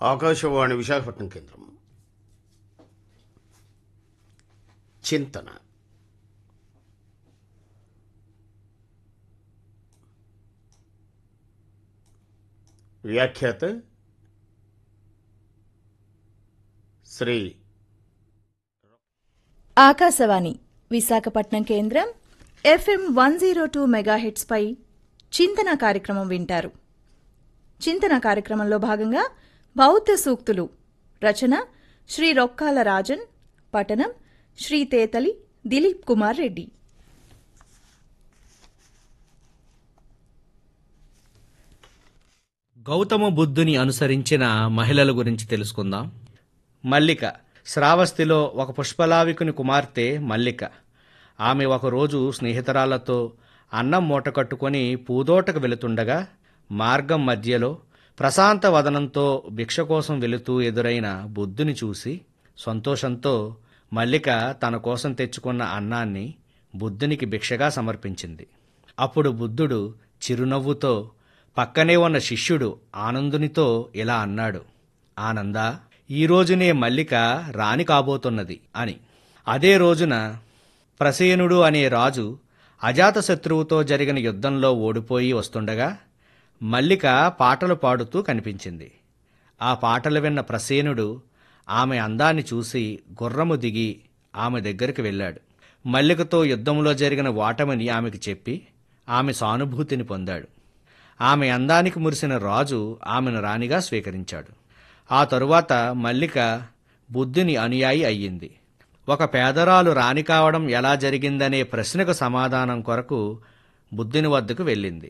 ఆకాశవాణి విశాఖపట్నం కేంద్రం చింతన వ్యాఖ్యాత శ్రీ ఆకాశవాణి విశాఖపట్నం కేంద్రం FM one zero two megahertz పై చింతన కార్యక్రమం వింటారు చింతన కార్యక్రమంలో భాగంగా బౌద్ధ సూక్తులు రచన శ్రీ రొక్కాల రాజన్ పఠనం శ్రీ తేతలి దిలీప్ కుమార్ రెడ్డి గౌతమ బుద్ధుని అనుసరించిన మహిళల గురించి తెలుసుకుందాం మల్లిక శ్రావస్తిలో ఒక పుష్పలావికుని కుమార్తె మల్లిక ఆమె ఒకరోజు స్నేహితురాలతో అన్నం మూట కట్టుకొని పూదోటకు వెళుతుండగా మార్గం మధ్యలో ప్రశాంత వదనంతో భిక్ష కోసం వెళుతూ ఎదురైన బుద్ధుని చూసి సంతోషంతో మల్లిక తన కోసం తెచ్చుకున్న అన్నాన్ని బుద్ధునికి భిక్షగా సమర్పించింది అప్పుడు బుద్ధుడు చిరునవ్వుతో పక్కనే ఉన్న శిష్యుడు ఆనందునితో ఇలా అన్నాడు ఆనందా ఈ రోజునే మల్లిక రాణి కాబోతున్నది అని అదే రోజున ప్రసేనుడు అనే రాజు అజాతశత్రువుతో జరిగిన యుద్ధంలో ఓడిపోయి వస్తుండగా మల్లిక పాటలు పాడుతూ కనిపించింది ఆ పాటలు విన్న ప్రసేనుడు ఆమె అందాన్ని చూసి గుర్రము దిగి ఆమె దగ్గరికి వెళ్ళాడు మల్లికతో యుద్ధంలో జరిగిన ఓటమిని ఆమెకు చెప్పి ఆమె సానుభూతిని పొందాడు ఆమె అందానికి మురిసిన రాజు ఆమెను రాణిగా స్వీకరించాడు ఆ తరువాత మల్లిక బుద్ధుని అనుయాయి అయ్యింది ఒక పేదరాలు రాణి కావడం ఎలా జరిగిందనే ప్రశ్నకు సమాధానం కొరకు బుద్ధుని వద్దకు వెళ్ళింది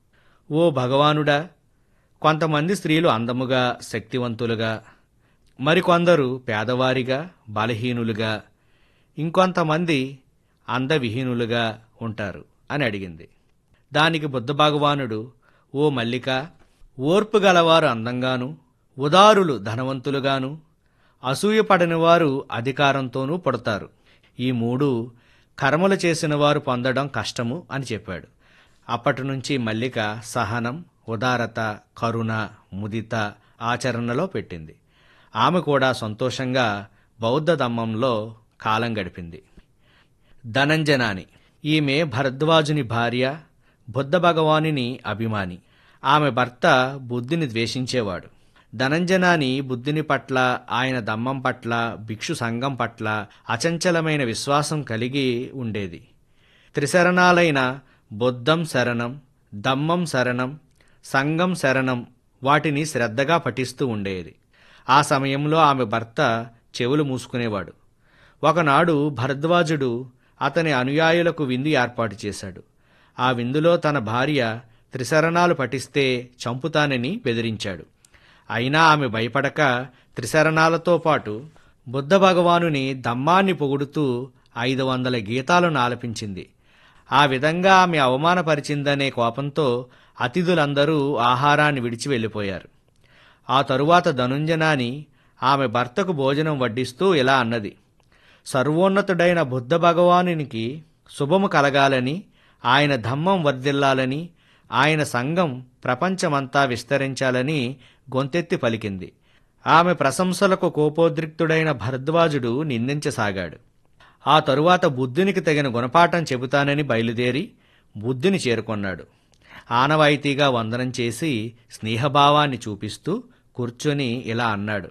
ఓ భగవానుడా కొంతమంది స్త్రీలు అందముగా శక్తివంతులుగా మరికొందరు పేదవారిగా బలహీనులుగా ఇంకొంతమంది అందవిహీనులుగా ఉంటారు అని అడిగింది దానికి బుద్ధ భగవానుడు ఓ మల్లిక ఓర్పు గలవారు అందంగాను ఉదారులు ధనవంతులుగాను అసూయపడని వారు అధికారంతోనూ పడతారు ఈ మూడు కర్మలు చేసిన వారు పొందడం కష్టము అని చెప్పాడు అప్పటి నుంచి మల్లిక సహనం ఉదారత కరుణ ముదిత ఆచరణలో పెట్టింది ఆమె కూడా సంతోషంగా బౌద్ధ ధమ్మంలో కాలం గడిపింది ధనంజనాని ఈమె భరద్వాజుని భార్య బుద్ధ భగవానుని అభిమాని ఆమె భర్త బుద్ధిని ద్వేషించేవాడు ధనంజనాని బుద్ధుని పట్ల ఆయన దమ్మం పట్ల భిక్షు సంఘం పట్ల అచంచలమైన విశ్వాసం కలిగి ఉండేది త్రిశరణాలైన బుద్ధం శరణం దమ్మం శరణం సంఘం శరణం వాటిని శ్రద్ధగా పఠిస్తూ ఉండేది ఆ సమయంలో ఆమె భర్త చెవులు మూసుకునేవాడు ఒకనాడు భరద్వాజుడు అతని అనుయాయులకు విందు ఏర్పాటు చేశాడు ఆ విందులో తన భార్య త్రిశరణాలు పఠిస్తే చంపుతానని బెదిరించాడు అయినా ఆమె భయపడక త్రిశరణాలతో పాటు బుద్ధ భగవానుని దమ్మాన్ని పొగుడుతూ ఐదు వందల గీతాలను ఆలపించింది ఆ విధంగా ఆమె అవమానపరిచిందనే కోపంతో అతిథులందరూ ఆహారాన్ని విడిచి వెళ్ళిపోయారు ఆ తరువాత ధనుంజనాని ఆమె భర్తకు భోజనం వడ్డిస్తూ ఇలా అన్నది సర్వోన్నతుడైన బుద్ధ భగవానునికి శుభము కలగాలని ఆయన ధమ్మం వర్ధిల్లాలని ఆయన సంఘం ప్రపంచమంతా విస్తరించాలని గొంతెత్తి పలికింది ఆమె ప్రశంసలకు కోపోద్రిక్తుడైన భరద్వాజుడు నిందించసాగాడు ఆ తరువాత బుద్ధునికి తగిన గుణపాఠం చెబుతానని బయలుదేరి బుద్ధుని చేరుకొన్నాడు ఆనవాయితీగా వందనం చేసి స్నేహభావాన్ని చూపిస్తూ కూర్చొని ఇలా అన్నాడు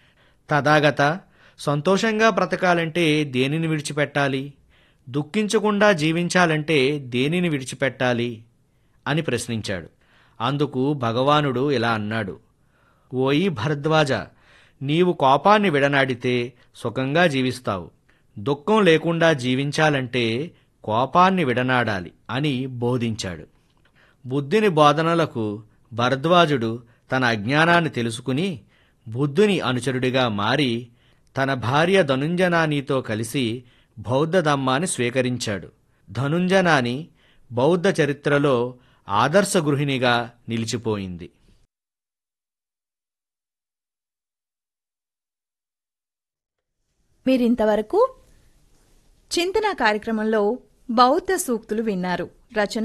తథాగత సంతోషంగా బ్రతకాలంటే దేనిని విడిచిపెట్టాలి దుఃఖించకుండా జీవించాలంటే దేనిని విడిచిపెట్టాలి అని ప్రశ్నించాడు అందుకు భగవానుడు ఇలా అన్నాడు ఓయి భరద్వాజ నీవు కోపాన్ని విడనాడితే సుఖంగా జీవిస్తావు దుఃఖం లేకుండా జీవించాలంటే కోపాన్ని విడనాడాలి అని బోధించాడు బుద్ధుని బోధనలకు భరద్వాజుడు తన అజ్ఞానాన్ని తెలుసుకుని బుద్ధుని అనుచరుడిగా మారి తన భార్య ధనుంజనానితో కలిసి బౌద్ధ ధమ్మాన్ని స్వీకరించాడు ధనుంజనాని బౌద్ధ చరిత్రలో ఆదర్శ గృహిణిగా నిలిచిపోయింది మీరింతవరకు చింతన కార్యక్రమంలో బౌద్ధ సూక్తులు విన్నారు రచన